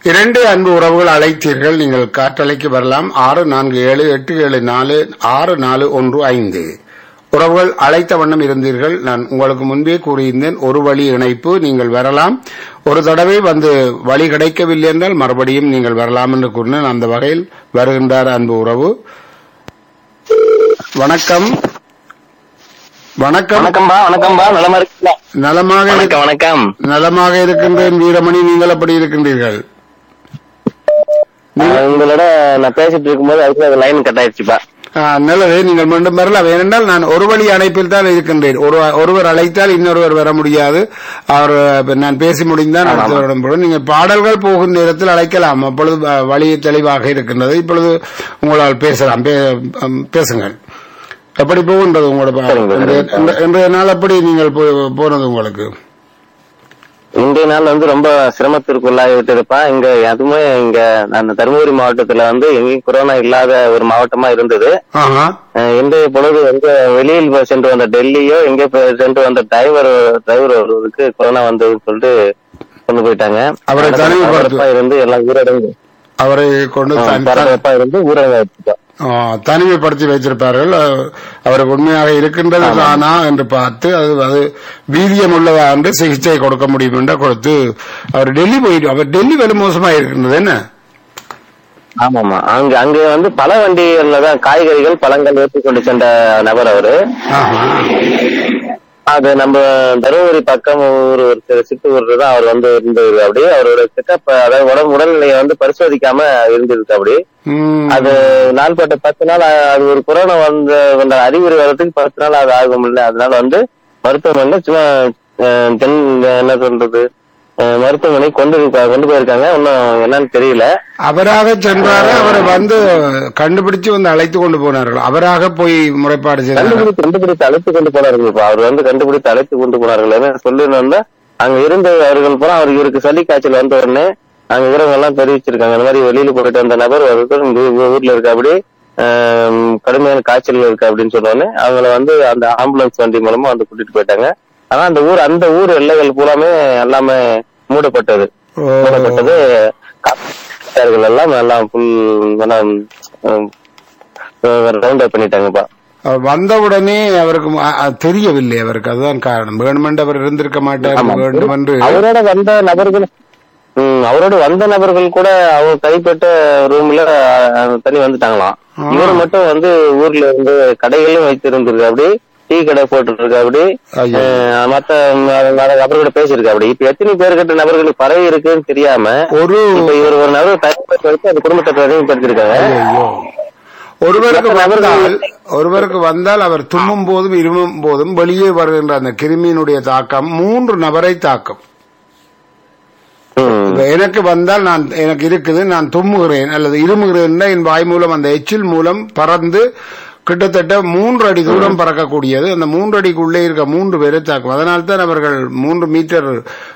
இரண்டு அன்பு உறவுகள் அழைத்தீர்கள் நீங்கள் காற்றலைக்கு வரலாம் ஆறு நான்கு ஏழு எட்டு ஏழு நாலு ஆறு நாலு ஒன்று ஐந்து உறவுகள் அழைத்த வண்ணம் இருந்தீர்கள் நான் உங்களுக்கு முன்பே கூறியிருந்தேன் ஒரு வழி இணைப்பு நீங்கள் வரலாம் ஒரு தடவை வந்து வழி கிடைக்கவில்லை என்றால் மறுபடியும் நீங்கள் வரலாம் என்று கூறினேன் அந்த வகையில் வருகின்றார் அன்பு உறவு வணக்கம் வணக்கம் வணக்கம்பா வணக்கம்பா நலமா இருக்கீங்களா நலமாக இரு- வணக்கம் வணக்கம் நலமாக இருக்கின்றேன் வீரமணி நீங்கள் அப்படி இருக்கின்றீர்கள் ஆஹ் உங்களோட நான் பேசிட்டு இருக்கும்போது அதுக்கு லைன் கட் ஆயிடுச்சுப்பா ஆ, நல்லது நீங்கள் மீண்டும் வரலாம் ஏனென்றால் நான் ஒரு வழி அழைப்பில் தான் இருக்கின்றேன் ஒரு ஒருவர் அழைத்தால் இன்னொருவர் வர முடியாது அவர் இப்ப நான் பேசி முடிந்தால் அடுத்தவரிடம் போடும் நீங்கள் பாடல்கள் போகும் நேரத்தில் அழைக்கலாம் அப்பொழுது அ, வழி தெளிவாக இருக்கின்றது இப்பொழுது உங்களால் பேசலாம் பே- அம், பேசுங்கள் எப்படி போகின்றது உங்களோட பா- சரிங்க, இன்றைய- சரிங்க. இன்றைய நாள் எப்படி நீங்கள் போ- போனது உங்களுக்கு இன்றைய நாள் வந்து ரொம்ப சிரமத்திற்குள்ளாகி விட்டதுப்பா இங்க அதுவுமே இங்க அந்த தருமபுரி மாவட்டத்துல வந்து எங்கேயும் கொரோனா இல்லாத ஒரு மாவட்டமா இருந்தது ஆஹா ஆஹ் இன்றைய பொழுது எங்க வெளியில் சென்று வந்த டெல்லியோ எங்க போய் சென்று வந்த டிரைவர் டிரைவர் ஒருவருக்கு கொரோனா வந்ததுன்னு சொல்லிட்டு கொண்டு போயிட்டாங்க அவரை தனிமைப்படுத்து- பரபரப்பா இருந்து எல்லாம் ஊரடங்கு அவரை கொண்டு ஆஹ் தனி- பரபரப்பா இருந்து ஊரடங்கு வச்சுட்டோம் ஆ, தனிமைப்படுத்தி வைத்திருப்பார்கள் அ- அவருக்கு உண்மையாக இருக்கின்றது தானா என்று பார்த்து அது அது வீரியம் உள்ளதா என்று சிகிச்சை கொடுக்க முடியும் என்று கொடுத்து அவர் டெல்லி போயிட்டு அவர் டெல்லி வெறும் மோசமா இருக்கின்றது என்ன ஆமாமா அங்க அங்க வந்து பல வண்டிகள்ல தான் காய்கறிகள் பழங்கள் ஏற்றி கொண்டு சென்ற நபர் அவரு ஆஹா. அது நம்ம தருமபுரி பக்கம் ஒரு ஒரு சிறு சித்தூர் தான் அவர் வந்து இருந்தது அப்படி அவரோட செக்கப் அதாவது உடம்பு உடல்நிலையை வந்து பரிசோதிக்காம இருந்திருக்கு அப்படி ம். அது நாள்பட்ட பத்து நாள் அ- அது ஒரு கொரோனா வந்த வந்த அறிகுறி வர்றதுக்கு பத்து நாள் அது ஆகும் இல்ல அதனால வந்து மருத்துவமனையில சும்மா அஹ், தென் என்ன சொல்றது அஹ், மருத்துவமனை கொண்டு இருக்க- கொண்டு போயிருக்காங்க இன்னும் என்னன்னு தெரியல அவராக சென்றாரு அவரை வந்து கண்டுபிடிச்சு வந்து அழைத்து கொண்டு போனார்கள் அவராக போய் முறைப்பாடு செய்தார் கண்டுபிடித்து கண்டுபிடித்து அழைத்து கொண்டு போனார்கள் இப்ப அவர் வந்து கண்டுபிடித்து அழைத்து கொண்டு போனார்கள் ஏன்னா சொல்லணும்னா அங்க இருந்த அவர்கள் பூரா அவருக்கு இவருக்கு சளி காய்ச்சல் வந்த உடனே அங்க இருக்கிறவங்க எல்லாம் தெரிவிச்சிருக்காங்க இந்த மாதிரி வெளியில போயிட்டு வந்த நபர் ஒருத்தர் இங்க ஊ- ஊர்ல இருக்க அப்படி கடுமையான காய்ச்சல் இருக்கு அப்படின்னு சொன்ன உடனே அவங்கள வந்து அந்த ஆம்புலன்ஸ் வண்டி மூலமா வந்து கூட்டிட்டு போயிட்டாங்க ஆனா அந்த ஊர் அந்த ஊர் எல்லைகள் பூராமே எல்லாமே மூடப்பட்டது ஓ. மூடப்பட்டது காவலர்கள் எல்லாம் எல்லாம் ஃபுல் ரவுண்ட் அப் பண்ணிட்டாங்கப்பா அவர் வந்தவுடனே அவருக்கு அ- அ- தெரியவில்லை அவருக்கு அதுதான் காரணம் வேணுமென்று அவர் இருந்திருக்க மாட்டார் ஆமா. வேண்டும் என்று அவரோட வந்த நபர்கள் ம், அவரோட வந்த நபர்கள் கூட அவங்க கைப்பட்ட ரூம்ல தண்ணி வந்துட்டாங்களாம் ஆ. இவர் மட்டும் வந்து ஊர்ல இருந்து கடைகளும் வைத்திருந்திருக்கு அப்படி டீ கடை போட்டுருக்கு அப்படி ஐயோ. அஹ், மத்த நபர்களோட பேசியிருக்கு அப்படி இப்ப எத்தனை பேர்கிட்ட நபர்களுக்கு பரவி இருக்குன்னு தெரியாம ஒரு இப்ப இவர் ஒரு நபர் தனிப்பட்ட வச்சு அந்த குடும்பத்தை தனிமைப்படுத்திருக்காங்க ஐயோ ஒருவருக்கு மற்ற நபர்கள் வந்தால் ஒருவருக்கு வந்தால் அவர் தும்மும் போதும் இருமும் போதும் வெளியே வருகின்ற அந்த கிருமியினுடைய தாக்கம் மூன்று நபரை தாக்கும் ம். இப்ப எனக்கு வந்தால் நான் எனக்கு இருக்குது நான் தும்முகிறேன் அல்லது இருமுகிறேன் என் வாய் மூலம் அந்த எச்சில் மூலம் பறந்து கிட்டத்தட்ட மூன்று அடி தூரம் பறக்கக்கூடியது அந்த மூன்று அடிக்குள்ளே இருக்க மூன்று பேரை தாக்கும் அதனால் தான் அவர்கள் மூன்று மீட்டர்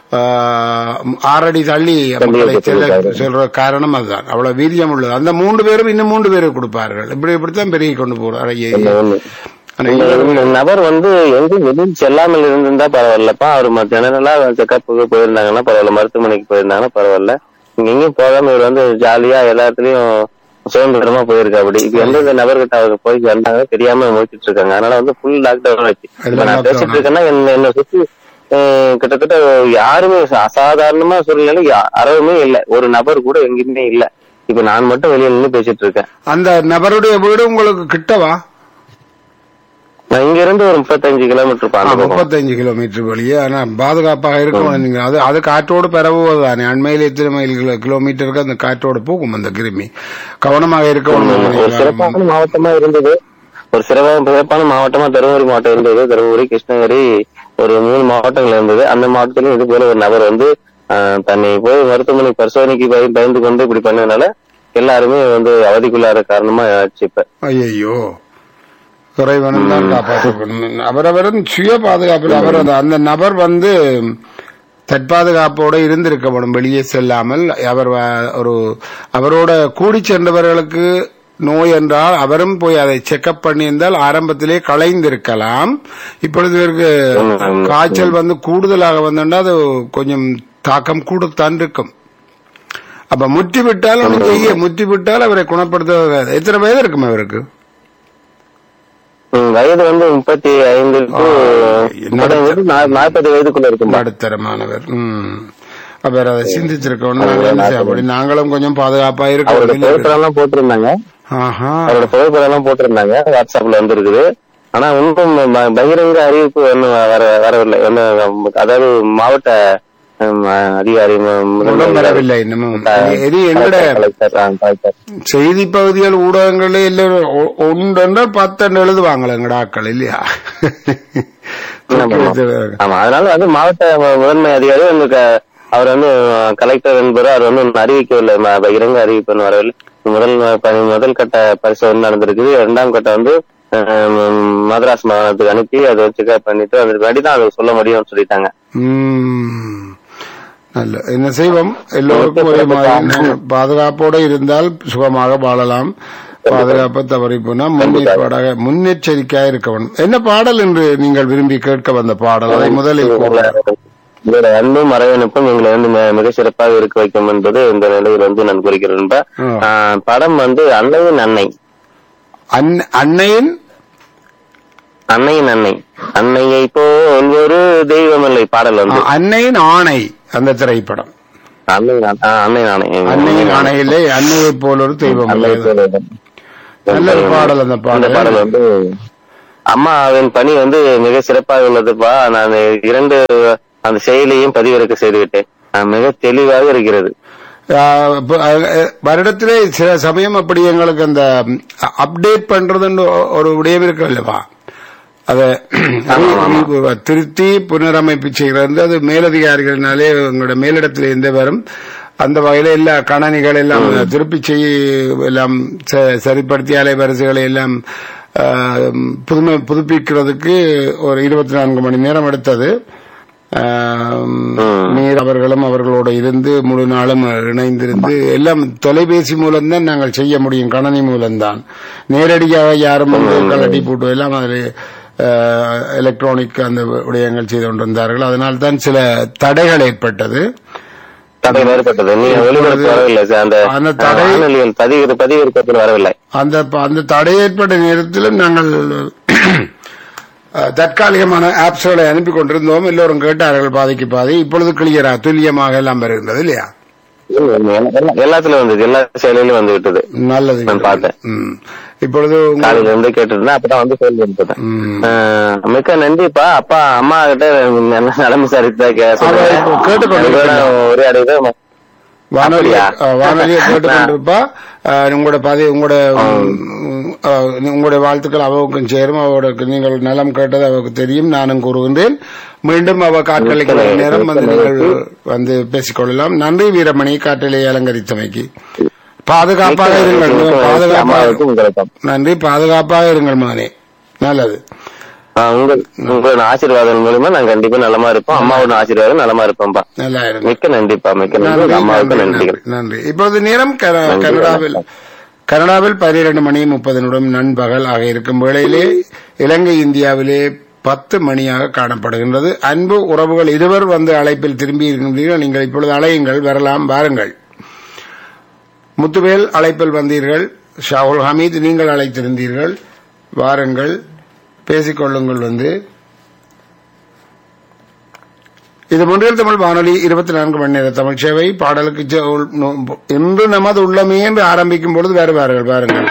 ஆறடி தள்ளி மக்களை செல்ல சொல்ற காரணம் அதுதான் அவ்வளவு வீரியம் உள்ளது அந்த மூன்று பேரும் இன்னும் மூன்று பேரை கொடுப்பார்கள் இப்படி இப்படித்தான் பெருகி கொண்டு போறார் ஐயே. ஒண்ணு. ஆனா இந்த இவர் இந்த நபர் வந்து எங்கும் வெளியில் செல்லாமல் இருந்திருந்தா பரவாயில்லப்பா அவர் ஜெனரலா செக்கப்புக்கு போயிருந்தாங்கன்னா பரவாயில்ல மருத்துவமனைக்கு போயிருந்தாங்கன்னா பரவாயில்ல இங்க எங்கேயும் போகாம இவர் வந்து ஜாலியா எல்லா இடத்துலயும் சுதந்திரமா போயிருக்கா அப்படி இப்ப எந்தெந்த நபர்கிட்ட அவங்க போய் வந்தாங்க தெரியாம முடிச்சிட்டு இருக்காங்க அதனால வந்து ஃபுல் லாக்டவுன் ஆச்சு இப்ப எல்லாம் நான் lockdown பேசிட்டு இருக்கேன்னா என்ன என்ன சுத்தி அஹ், கிட்டத்தட்ட யாருமே அசாதாரணமா சூழ்நிலை யா- அறவுமே இல்ல ஒரு நபர் கூட எங்கேயுமே இல்ல இப்ப நான் மட்டும் வெளியே நின்று பேசிட்டு இருக்கேன் அந்த நபருடைய வீடு உங்களுக்கு கிட்டவா நான் இங்க இருந்து ஒரு முப்பத்தஞ்சு கிலோமீட்டர் பாந்து போகும் முப்பத்தஞ்சு கிலோமீட்டர் வழியே ஆனா பாதுகாப்பாக இருக்கும் நீங்க அது அது காற்றோடு பெறவுவதுதானே அண்மையில் எத்தனை மைல் கிலோ- கிலோமீட்டருக்கு அந்த காற்றோடு போகும் அந்த கிருமி கவனமாக இருக்கணும் ஒரு சிறப்பான மாவட்டமா இருந்தது ஒரு சிறப்பான சிறப்பான மாவட்டமா தருமபுரி மாவட்டம் இருந்தது தருமபுரி கிருஷ்ணகிரி ஒரு மூணு மாவட்டங்கள் இருந்தது அந்த மாவட்டத்திலும் இது போல ஒரு நபர் வந்து ஆஹ், தன்னை போய் மருத்துவமனை பரிசோதனைக்கு பய- பயந்து கொண்டு இப்படி பண்ணதுனால எல்லாருமே வந்து அவதிக்குள்ளார காரணமா ஆச்சு இப்ப ஐயோ இறைவனும் தான் காப்பாற்றணும் அவரவரும் சுய பாதுகாப்பில் அவர் அந்த- அந்த நபர் வந்து தற்பாதுகாப்போட இருந்திருக்கப்படும் வெளியே செல்லாமல் அவர் வ- ஒரு அவரோட கூடி சென்றவர்களுக்கு நோய் என்றால் அவரும் போய் அதை செக்அப் பண்ணியிருந்தால் ஆரம்பத்திலே களைந்திருக்கலாம் இப்பொழுது இவருக்கு காய்ச்சல் வந்து கூடுதலாக வந்தா அது கொஞ்சம் தாக்கம் கூடத்தான் இருக்கும் அப்ப முற்றி விட்டால் ஒண்ணும் செய்ய முற்றி விட்டால் அவரை குணப்படுத்த எத்தனை வயது இருக்கும் அவருக்கு ம், வயது வந்து முப்பத்தி ஐந்து டு முப்பத்தைந்து நா- நாற்பது வயதுக்குள்ள இருக்கும் நடுத்தரமானவர் ம் அவர் அதை சிந்திச்சிருக்கணும் நாங்கள் என்ன செய்ய அப்படி நாங்களும் கொஞ்சம் பாதுகாப்பா அவரோட இருக்கோம் புகைப்படம் எல்லாம் போட்டிருந்தாங்க ஆஹா அவரோட புகைப்படம் எல்லாம் போட்டிருந்தாங்க வாட்ஸ்அப்ல வந்திருக்குது ஆனா இன்னும் ப- பகிரங்க அறிவிப்பு ஒன்னும் வர வரவில்லை ஒன்னும் அதாவது மாவட்ட ம், அதிகாரி மு- முதன்மை உடம்பு அதிகாரி, வரவில்லை இன்னமும் இது எங்கட கலெக்டர், ஆ, கலெக்டர். செய்தி பகுதிகள் ஊடகங்களே எல்லாரும் ஒ- ஒன்றென்றால் பத்தெண்டு எழுதுவாங்களே எங்கட ஆக்கள் இல்லையா ஆமா, ஆமா. ஆமா அதனால வந்து மாவட்ட மு- முதன்மை அதிகாரி வந்து க- அவர் வந்து அஹ், கலெக்டர் என்பவர் அவர் வந்து இன்னும் அறிவிக்கவில்லை ம- பகிரங்க அறிவிப்பு இன்னும் வரவில்லை முதல் ப- முதல் கட்ட பரிசோதனை நடந்திருக்குது இரண்டாம் கட்டம் வந்து அஹ், ம், மதராஸ் மாகாணத்துக்கு அனுப்பி அதை செக்அப் பண்ணிட்டு அதுக்கு முன்னாடி தான் அதை சொல்ல முடியும்னு சொல்லிட்டாங்க ம். நல்ல என்ன செய்வோம் எல்லோருக்கும் ஒரே மாதிரி நாங்க பாதுகாப்போட இருந்தால் சுகமாக வாழலாம் பாதுகாப்பை தவறி போனா முன்னேற்பாடாக முன்னெச்சரிக்கையாக இருக்க வேண்டும் என்ன பாடல் என்று நீங்கள் விரும்பி கேட்க வந்த பாடல் அதை முதலில் கூறுங்கள். உங்களோட அன்பும் மறைவனுப்பும் எங்களை வந்து மி- மிக சிறப்பாக இருக்க வைக்கும் என்பது இந்த நிலையில் வந்து நான் குறிக்கிறேன் நண்பா. ம். ஆஹ், படம் வந்து அன்னையின் அன்னை அன்ன- அன்னையின் அன்னையின் அன்னை அன்னையை போல் ஒரு தெய்வமில்லை பாடல் வந்து அன்னையின் ஆணை அந்த திரைப்படம் அன்னையின் அ- ஆஹ், அன்னையின் ஆணை அன்னையின் ஆணையிலே அன்னையை போல் ஒரு தெய்வம் அன்னை இல்லை. போல் ஒரு- நல்ல ஒரு பாடல் அந்த அந்த பாடல் பாடல் வந்து அம்மாவின் பணி வந்து மிக சிறப்பாக உள்ளதுப்பா நான் இரண்டு அந்த செயலியும் பதிவிறக்க செய்துவிட்டேன் ஆஹ், மிக தெளிவாக இருக்கிறது ஆஹ் இப்ப, அஹ், வருடத்திலே சில சமயம் அப்படி எங்களுக்கு அந்த அப்டேட் பண்றதுன்னு ஒ- ஒரு விடயம் இருக்கு அல்லவா அத திருத்தி புனரமைப்பு செய்கிறது அது மேலதிகாரிகளினாலே உங்களோட மேலிடத்தில் இருந்து வரும் அந்த வகையில எல்லா கணனிகள் எல்லாம் திருப்பி செய்ய எல்லாம் ச- சரிப்படுத்தி அலைவரிசைகளை எல்லாம் ஆஹ், புதுமை புதுப்பிக்கிறதுக்கு ஒரு இருபத்தி நான்கு மணி நேரம் எடுத்தது ஆம், நீர் அவர்களும் அவர்களோட இருந்து முழு நாளும் இணைந்திருந்து எல்லாம் தொலைபேசி மூலம்தான் நாங்கள் செய்ய முடியும் கணனி மூலம்தான் நேரடியாக யாரும் வந்து கலட்டி போட்டு எல்லாம் அதில் எலக்ட்ரானிக் அந்த விடயங்கள் செய்து கொண்டிருந்தார்கள் அதனால் தான் சில தடைகள் ஏற்பட்டது தடை ஏற்பட்டது நீ ஒளிபரப்பு வரவில்லை சார். அந்த அந்த தடை- வானொலியில் பதிவு பதிவிறக்கத்தில் வரவில்லை அந்த அந்த தடை ஏற்பட்ட நேரத்தில் நாங்கள் அஹ், தற்காலிகமான ஆப்ஸ்களை அனுப்பி கொண்டிருந்தோம் எல்லோரும் கேட்டார்கள் பாதிக்கு பாதி இப்பொழுது கிளியரா துல்லியமாக எல்லாம் வருகின்றது இல்லையா எல்லா- எல்லாத்துலயும் வந்தது எல்லா செயலிலும் வந்து விட்டது நல்லது நான் பார்த்தேன். ம். இப்பொழுது உங்க- காலையில இருந்து கேட்டுட்டு இருந்தேன் அப்பதான் வந்து செயல் இருந்தேன் ம். மிக்க நன்றிப்பா அப்பா அம்மா கிட்ட நல்ல நலம் விசாரித்தா கே- அவ இப்போ கேட்டுக்கொண்டிருக்கிறார். அதுக்கூட ஒரே அடைவு வானொலி அப்படியா? அஹ், வானொலியை கேட்டுக்கொண்டிருப்பா அஹ், உங்களோட பதி உங்களோட ம், அஹ், உங்களுடைய வாழ்த்துக்கள் அவவுக்கும் சேரும் அவருக்கு நீங்கள் நலம் கேட்டது அவருக்கு தெரியும் நானும் கூறுகின்றேன் மீண்டும் அவ காற்றலைக்கு மிக்க வரும் நேரம் வந்து மிக்க நீங்கள் வந்து பேசிக்கொள்ளலாம் நன்றி வீரமணி காற்றலை அலங்கரித்தமைக்கு பாதுகாப்பாக இருங்கள் பாதுகாப்பாக அம்மாவுக்கும் உங்களுக்கும் நன்றி பாதுகாப்பாக இருங்கள் மகனே நல்லது ஆஹ் உங்கள் உங்களோட ஆசீர்வாதம் மூலியமா நான் கண்டிப்பா நலமா இருப்போம் அம்மாவோட ஆசீர்வாதம் நலமா இருப்பேன்பா நல்லா இருங்க மிக்க நன்றிப்பா மிக்க நன்றி நன்றி, அம்மாவுக்கு நன்றி, நன்றிகள் நன்றி, நன்றி இப்பொழுது நேரம் கர- நன்றி, கனடாவில் கனடாவில் பன்னிரண்டு மணி முப்பது நிமிடம் நண்பகல் ஆக இருக்கும் வேளையிலே இலங்கை இந்தியாவிலே பத்து மணியாக காணப்படுகின்றது அன்பு உறவுகள் இருவர் வந்து அழைப்பில் திரும்பி இருக்கின்றீர்கள் நீங்கள் இப்பொழுது அழையுங்கள் வரலாம் வாருங்கள் முத்துவேல் அழைப்பில் வந்தீர்கள் ஷாகுல் ஹமீத் நீங்கள் அழைத்திருந்தீர்கள் வாருங்கள் பேசிக்கொள்ளுங்கள் வந்து இது முன்றில் தமிழ் வானொலி இருபத்தி நான்கு மணி நேர தமிழ் சேவை பாடலுக்கு செ- உள்- நோ- இன்று நமது உள்ளமே என்று ஆரம்பிக்கும் பொழுது வருவார்கள் பாருங்கள்